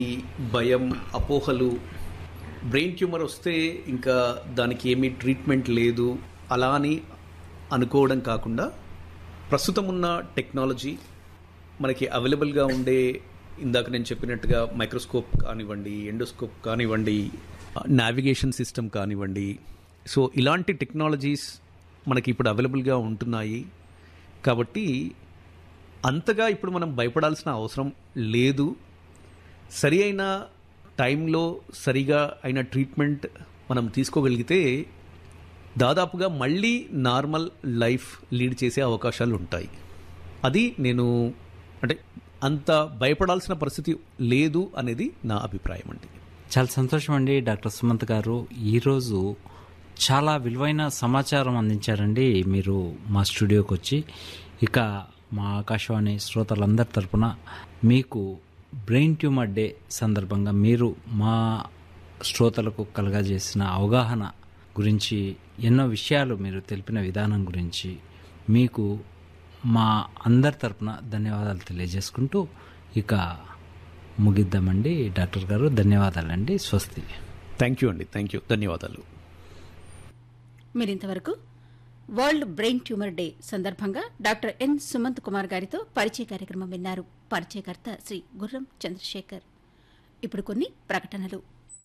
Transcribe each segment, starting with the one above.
ఈ భయం అపోహలు బ్రెయిన్ ట్యూమర్ వస్తే ఇంకా దానికి ఏమీ ట్రీట్మెంట్ లేదు అలా అని అనుకోవడం కాకుండా ప్రస్తుతం ఉన్న టెక్నాలజీ మనకి అవైలబుల్గా ఉండే ఇందాక నేను చెప్పినట్టుగా మైక్రోస్కోప్ కానివ్వండి ఎండోస్కోప్ కానివ్వండి నావిగేషన్ సిస్టమ్ కానివ్వండి సో ఇలాంటి టెక్నాలజీస్ మనకి ఇప్పుడు అవైలబుల్గా ఉంటున్నాయి కాబట్టి అంతగా ఇప్పుడు మనం భయపడాల్సిన అవసరం లేదు సరి అయిన టైంలో సరిగా అయిన ట్రీట్మెంట్ మనం తీసుకోగలిగితే దాదాపుగా మళ్ళీ నార్మల్ లైఫ్ లీడ్ చేసే అవకాశాలు ఉంటాయి అది నేను అంటే అంత భయపడాల్సిన పరిస్థితి లేదు అనేది నా అభిప్రాయం అండి చాలా సంతోషం అండి డాక్టర్ సుమంత్ గారు ఈరోజు చాలా విలువైన సమాచారం అందించారండి మీరు మా స్టూడియోకి వచ్చి ఇక మా ఆకాశవాణి శ్రోతలందరి తరపున మీకు బ్రెయిన్ ట్యూమర్ డే సందర్భంగా మీరు మా శ్రోతలకు కలగజేసిన అవగాహన గురించి ఎన్నో విషయాలు మీరు తెలిపిన విధానం గురించి మీకు మా అందరి తరపున ధన్యవాదాలు తెలియజేసుకుంటూ ఇక ముగిద్దామండి డాక్టర్ గారు ధన్యవాదాలండి స్వస్తి థ్యాంక్ యూ అండి థ్యాంక్ యూ ధన్యవాదాలు మీరింతవరకు వరల్డ్ బ్రెయిన్ ట్యూమర్ డే సందర్భంగా డాక్టర్ ఎన్ సుమంత్ కుమార్ గారితో పరిచయ కార్యక్రమం విన్నారు పరిచయకర్త శ్రీ గుర్రం చంద్రశేఖర్ ఇప్పుడు కొన్ని ప్రకటనలు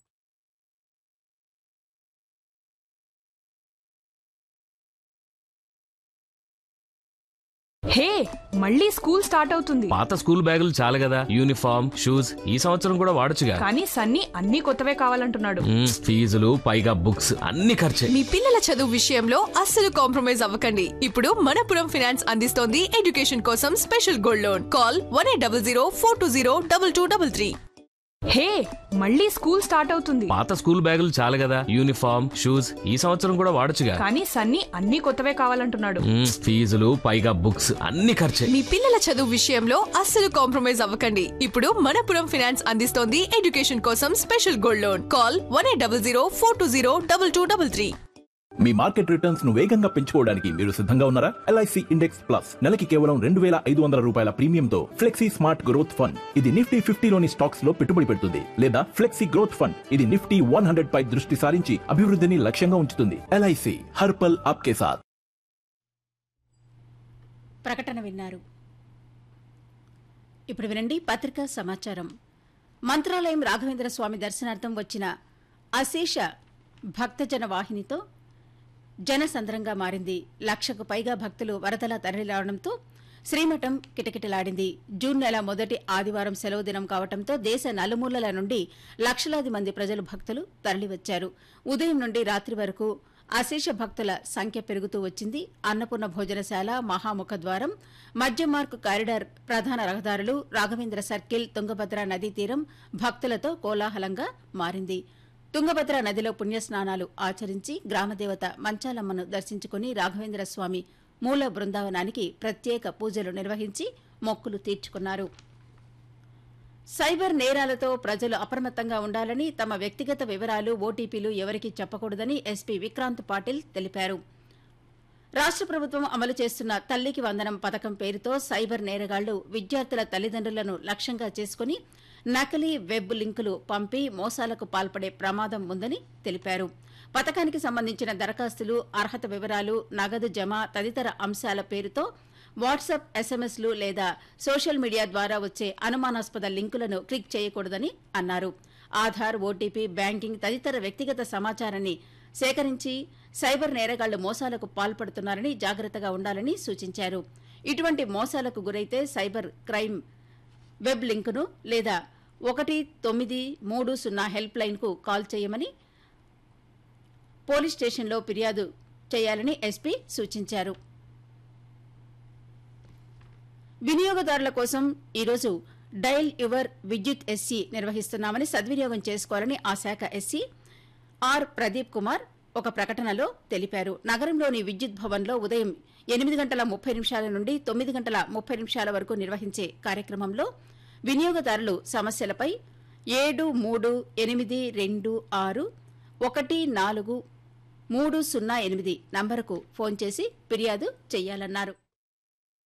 హే మళ్ళీ స్కూల్ స్టార్ట్ అవుతుంది పాత స్కూల్ బ్యాగులు చాలు కదా యూనిఫామ్ షూస్ ఈ సంవత్సరం కూడా వాడొచ్చుగా కానీ సన్నీ అన్ని కొత్తవే కావాలంటున్నాడు మ్మ్, ఫీజులు పైగా బుక్స్ అన్ని ఖర్చే మీ పిల్లల చదువు విషయంలో అస్సలు కాంప్రమైజ్ అవ్వకండి ఇప్పుడు మనపురం ఫినాన్స్ అందిస్తోంది ఎడ్యుకేషన్ కోసం special gold loan call one eight double zero four two zero double two double three hey మళ్ళీ స్కూల్ స్టార్ట్ అవుతుంది పాత స్కూల్ బ్యాగులు చాలు కదా యూనిఫామ్ షూస్ ఈ సంవత్సరం కూడా వాడొచ్చుగా కానీ సన్నీ అన్ని కొత్తవే కావాలంటున్నాడు మ్మ్, ఫీజులు పైగా బుక్స్ అన్ని ఖర్చే మీ పిల్లల చదువు విషయంలో అస్సలు కాంప్రమైజ్ అవ్వకండి ఇప్పుడు మనపురం ఫినాన్స్ అందిస్తోంది ఎడ్యుకేషన్ కోసం special gold loan call one eight double zero four two zero double two double three మీ మార్కెట్ రిటర్న్స్ ను వేగంగా పెంచుకోవడానికి మీరు సిద్ధంగా ఉన్నారా ఎల్ఐసి ఇండెక్స్ ప్లస్ నెలకి కేవలం రెండు వేల ఐదు వందల రూపాయల ప్రీమియంతో ఫ్లెక్సీ స్మార్ట్ గ్రోత్ ఫండ్ ఇది నిఫ్టీ ఫిఫ్టీలోని స్టాక్స్ లో పెట్టుబడి పెడుతుంది లేదా ఫ్లెక్సీ గ్రోత్ ఫండ్ ఇది నిఫ్టీ వన్ హండ్రెడ్ పై దృష్టి సారించి అభివృద్ధిని లక్ష్యంగా ఉంచుతుంది ఎల్ఐసి హర్పల్ ఆప్కే సాథ్ ప్రకటన విన్నారు ఇప్పుడు వినండి పత్రికా సమాచారం మంత్రాలయం రాఘవేంద్ర స్వామి దర్శనార్థం వచ్చిన అశేష భక్తజన వాహినితో జనసంద్రంగా మారింది లక్షకు పైగా భక్తులు వరదలా తరలిరావడంతో శ్రీమఠం కిటకిటలాడింది జూన్ నెల మొదటి ఆదివారం సెలవు దినం కావడంతో దేశ నలుమూలల నుండి లక్షలాది మంది ప్రజలు భక్తులు తరలివచ్చారు ఉదయం నుండి రాత్రి వరకు అశేష భక్తుల సంఖ్య పెరుగుతూ వచ్చింది అన్నపూర్ణ భోజనశాల మహాముఖ ద్వారం మధ్య మార్క్ కారిడార్ ప్రధాన రహదారులు రాఘవేంద్ర సర్కిల్ తుంగభద్ర నదీ తీరం భక్తులతో కోలాహలంగా మారింది తుంగభద్ర నదిలో పుణ్యస్నానాలు ఆచరించి గ్రామదేవత మంచాలమ్మను దర్శించుకుని రాఘవేంద్ర స్వామి మూల బృందావనానికి ప్రత్యేక పూజలు నిర్వహించి మొక్కులు తీర్చుకున్నారు సైబర్ నేరాలతో ప్రజలు అప్రమత్తంగా ఉండాలని తమ వ్యక్తిగత వివరాలు ఓటీపీలు ఎవరికీ చెప్పకూడదని ఎస్పీ విక్రాంత్ పాటిల్ తెలిపారు రాష్ట్ర ప్రభుత్వం అమలు చేస్తున్న తల్లికి వందనం పథకం పేరుతో సైబర్ నేరగాళ్లు విద్యార్థుల తల్లిదండ్రులను లక్ష్యంగా చేసుకుని నకిలీ వెబ్ లింకులు పంపి మోసాలకు పాల్పడే ప్రమాదం ఉందని తెలిపారు పథకానికి సంబంధించిన దరఖాస్తులు అర్హత వివరాలు నగదు జమ తదితర అంశాల పేరుతో వాట్సాప్ ఎస్ఎంఎస్లు లేదా సోషల్ మీడియా ద్వారా వచ్చే అనుమానాస్పద లింకులను క్లిక్ చేయకూడదని అన్నారు ఆధార్ ఓటీపీ బ్యాంకింగ్ తదితర వ్యక్తిగత సమాచారాన్ని సేకరించి సైబర్ నేరగాళ్లు మోసాలకు పాల్పడుతున్నారని జాగ్రత్తగా ఉండాలని సూచించారు ఇటువంటి మోసాలకు గురైతే సైబర్ క్రైమ్ వెబ్ లింకును లేదా ఒకటి తొమ్మిది మూడు సున్నా హెల్ప్ లైన్కు కాల్ చేయమని పోలీస్ స్టేషన్లో ఫిర్యాదు చేయాలని ఎస్పీ సూచించారు వినియోగదారుల కోసం ఈరోజు డైల్ యువర్ విద్యుత్ ఎస్సీ నిర్వహిస్తున్నామని సద్వినియోగం చేసుకోవాలని ఆ శాఖ ఎస్సీ ఆర్ ప్రదీప్ కుమార్ ఒక ప్రకటనలో తెలిపారు నగరంలోని విద్యుత్ భవన్లో ఉదయం ఎనిమిది గంటల ముప్పై నిమిషాల నుండి తొమ్మిది గంటల ముప్పై నిమిషాల వరకు నిర్వహించే కార్యక్రమంలో వినియోగదారులు సమస్యలపై ఏడు మూడు ఎనిమిది రెండు ఆరు ఒకటి నాలుగు మూడు సున్నా ఎనిమిది నంబరుకు ఫోన్ చేసి ఫిర్యాదు చేయాలన్నారు